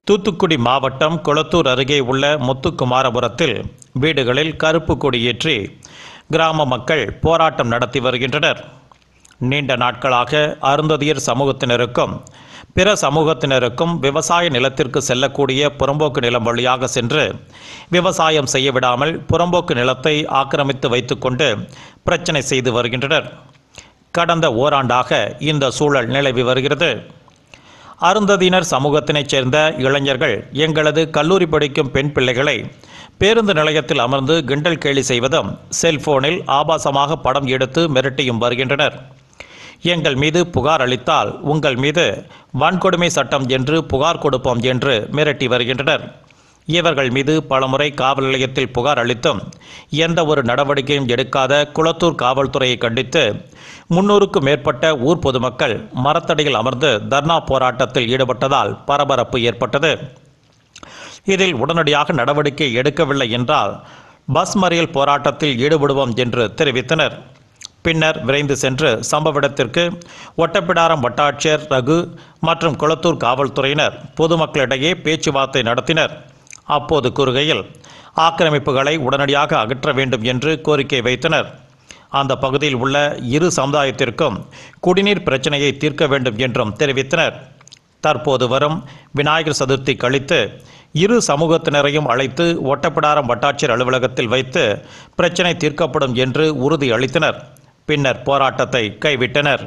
தூத்துக்குடி மாவட்டம் குளத்தூர் அருகே உள்ள முத்துக்குமாரபுரத்தில் வீடுகளில் கருப்பு கொடி ஏற்றி கிராம மக்கள் போராட்டம் நடத்தி வருகின்றனர் நீண்ட நாட்களாக அருந்ததியர் சமூகத்தினருக்கும் பிற சமூகத்தினருக்கும் விவசாய நிலத்திற்கு செல்லக்கூடிய புறம்போக்கு நிலம் வழியாக சென்று விவசாயம் செய்ய விடாமல் புறம்போக்கு நிலத்தை ஆக்கிரமித்து வைத்துக்கொண்டு பிரச்சனை செய்து வருகின்றனர் கடந்த ஓராண்டாக இந்த சூழல் நிலவி வருகிறது அருந்ததியினர் சமூகத்தினைச் சேர்ந்த இளைஞர்கள் எங்களது கல்லூரி படிக்கும் பெண் பிள்ளைகளை பேருந்து நிலையத்தில் அமர்ந்து கிண்டல் கேலி செய்வதும் செல்போனில் ஆபாசமாக படம் எடுத்து மிரட்டியும் வருகின்றனர் எங்கள் மீது புகார் அளித்தால் உங்கள் மீது வன்கொடுமை சட்டம் என்று புகார் கொடுப்போம் என்று மிரட்டி வருகின்றனர் இவர்கள் மீது பலமுறை காவல் நிலையத்தில் புகார் அளித்தும் எந்த ஒரு நடவடிக்கையும் எடுக்காத குளத்தூர் காவல்துறையை கண்டித்து முன்னூறுக்கும் மேற்பட்ட ஊர் பொதுமக்கள் மரத்தடியில் அமர்ந்து தர்ணா போராட்டத்தில் ஈடுபட்டதால் பரபரப்பு ஏற்பட்டது இதில் உடனடியாக நடவடிக்கை எடுக்கவில்லை என்றால் பஸ் மறியல் போராட்டத்தில் ஈடுபடுவோம் என்று தெரிவித்தனர் பின்னர் விரைந்து சென்று சம்பவ இடத்திற்கு ஒட்டப்பிடாரம் வட்டாட்சியர் ரகு மற்றும் குளத்தூர் காவல்துறையினர் பொதுமக்களிடையே பேச்சுவார்த்தை நடத்தினர் அப்போது கூறுகையில் ஆக்கிரமிப்புகளை உடனடியாக அகற்ற வேண்டும் என்று கோரிக்கை வைத்தனர் அந்த பகுதியில் உள்ள இரு சமுதாயத்திற்கும் குடிநீர் பிரச்சனையை தீர்க்க வேண்டும் என்றும் தெரிவித்தனர் தற்போது வரும் விநாயகர் சதுர்த்தி கழித்து இரு சமூகத்தினரையும் அழைத்து ஒட்டப்பிடாரம் வட்டாட்சியர் அலுவலகத்தில் வைத்து பிரச்சனை தீர்க்கப்படும் என்று உறுதி அளித்தனர் பின்னர் போராட்டத்தை கைவிட்டனர்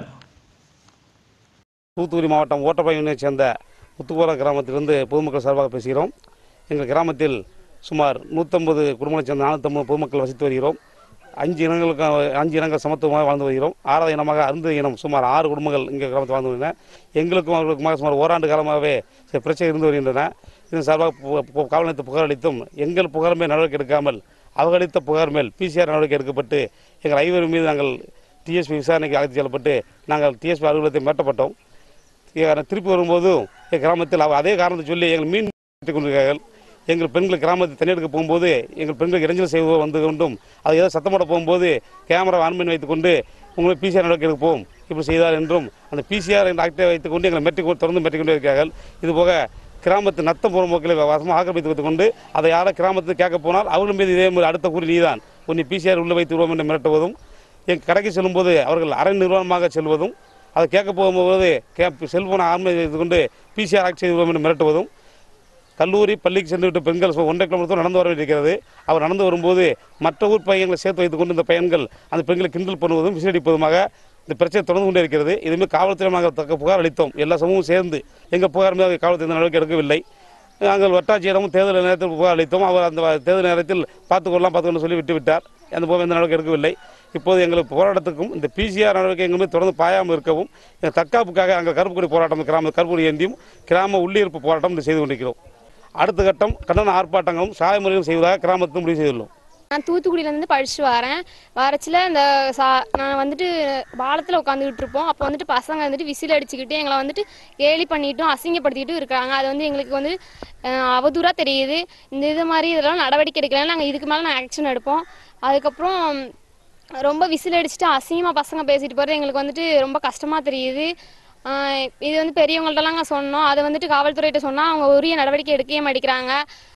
தூத்துக்குடி மாவட்டம் ஓட்டப்பயினை சேர்ந்த முத்துக்கோர கிராமத்திலிருந்து பொதுமக்கள் சார்பாக பேசுகிறோம் எங்கள் கிராமத்தில் சுமார் நூற்றம்பது குடும்பங்களைச் சேர்ந்த நானூற்றம்பது பொதுமக்கள் வசித்து வருகிறோம் அஞ்சு இனங்களுக்கு அஞ்சு இனங்கள் சமத்துவமாக வாழ்ந்து வருகிறோம் ஆறாவது இனமாக அருந்த இனம் சுமார் ஆறு குடும்பங்கள் இங்கே கிராமத்தில் வாழ்ந்து வருகின்றன எங்களுக்கும் அவர்களுக்குமாக சுமார் ஓராண்டு காலமாகவே சில பிரச்சனை இருந்து வருகின்றன இதன் சார்பாக பு- பு- காவல் நிலையத்தில் புகார் அளித்தும் எங்கள் புகார் மேல் நடவடிக்கை எடுக்காமல் அவர்கள் அளித்த புகார் மேல் பிசிஆர் நடவடிக்கை எடுக்கப்பட்டு எங்கள் ஐவர் மீது நாங்கள் டிஎஸ்பி விசாரணைக்கு அழைத்து செல்லப்பட்டு நாங்கள் டிஎஸ்பி அலுவலகத்தை மிரட்டப்பட்டோம் இங்க திருப்பி வரும்போதும் எங்கள் கிராமத்தில் அவ அதே காரணத்தை சொல்லி எங்கள் மீன் பிடித்துக் கொண்டிருக்கிறார்கள் எங்கள் பெண்கள் கிராமத்தை தண்ணி போகும்போது எங்கள் பெண்கள் இறைஞ்சல் செய்வது வந்து கொண்டும் அது ஏதோ சத்தம் போட போகும்போது கேமரா ஆன்மைன் வைத்துக்கொண்டு உங்களை பிசிஆர் நடவடிக்கை எடுப்போம் இப்படி செய்தார் என்றும் அந்த பிசிஆர் என்ற ஆக்டை வைத்துக்கொண்டு எங்களை மெட்டி கொண்டு- தொடர்ந்து மெட்டிக் கொண்டே இருக்கிறார்கள் இதுபோக கிராமத்து நத்தம் புறம்போக்கில் வசமாக ஆக்கிரமித்து வைத்துக் கொண்டு அதை யாரை கிராமத்துக்கு கேட்க போனால் அவர்கள் மீது இதே மாதிரி அடுத்த கூறி நீதான் உன்னை பிசிஆர் உள்ள வைத்து விடுவோம் என்று மிரட்டுவதும் என் கடைக்கு செல்லும்போது அவர்கள் அரை நிர்வாணமாக செல்வதும் அதை கேட்க போகும்போது கே செல்போனை ஆன்மை செய்து கொண்டு பிசிஆர் ஆக்ட் செய்து விடுவோம் என்று மிரட்டுவதும் கல்லூரி பள்ளிக்கு சென்று விட்டு பெண்கள் சுமார் ஒன்றரை கிலோமீட்டர் தூரம் நடந்து வர வேண்டியிருக்கிறது அவர் நடந்து வரும்போது மற்ற ஊர் பையன்களை சேர்த்து வைத்துக் கொண்டு இந்த பையன்கள் அந்த பெண்களை கிண்டல் பண்ணுவதும் விசிலடிப்பதுமாக இந்த பிரச்சனை தொடர்ந்து கொண்டே இருக்கிறது இதுமாதிரி காவல்துறை நாங்கள் தக்க புகார் அளித்தோம் எல்லா சமூகமும் சேர்ந்து எங்கள் புகார் மீது காவல்துறை எந்த நடவடிக்கை எடுக்கவில்லை நாங்கள் வட்டாட்சியரிடமும் தேர்தல் நேரத்தில் புகார் அளித்தோம் அவர் அந்த தேர்தல் நேரத்தில் பார்த்துக்கொள்ளலாம் பார்த்துக்கொள்ள சொல்லி விட்டுவிட்டார் அந்த போக எந்த நடவடிக்கை எடுக்கவில்லை இப்போது எங்களுக்கு போராட்டத்துக்கும் இந்த பிசிஆர் நடவடிக்கை எங்களுமே தொடர்ந்து பாயாமல் இருக்கவும் இந்த தற்காப்புக்காக அங்கே கருப்புக்குடி போராட்டம் கிராம கருப்புக்குடி ஏந்தியும் கிராம உள்ளிருப்பு போராட்டம் இன்று செய்து கொண்டிருக்கிறோம் அடுத்த கட்டம் கண்டன ஆர்ப்பாட்டங்களும் சாலை முறையும் செய்வதாக கிராமத்தில் முடிவு செய்துள்ளோம் நான் தூத்துக்குடியிலேருந்து படிச்சுட்டு வரேன் வரச்சில் இந்த சா நான் வந்துட்டு பாலத்தில் உட்காந்துக்கிட்டு இருப்போம் அப்போ வந்துட்டு பசங்க வந்துட்டு விசில் அடிச்சுக்கிட்டு எங்களை வந்துட்டு கேலி பண்ணிட்டும் அசிங்கப்படுத்திக்கிட்டும் இருக்காங்க அது வந்து எங்களுக்கு வந்து அவதூறாக தெரியுது இந்த இது மாதிரி இதெல்லாம் நடவடிக்கை எடுக்கலாம் நாங்கள் இதுக்கு மேலே நான் ஆக்ஷன் எடுப்போம் அதுக்கப்புறம் ரொம்ப விசில் அடிச்சுட்டு அசிங்கமாக பசங்க பேசிட்டு போகிறது எங்களுக்கு வந்துட்டு ரொம்ப கஷ்டமாக தெரியுது ஆஹ் இது வந்து பெரியவங்கள்ட்டலாம் நாங்கள் சொன்னோம் அது வந்துட்டு காவல்துறையிட்ட சொன்னால் அவங்க உரிய நடவடிக்கை எடுக்கவே மாட்டேங்கிறாங்க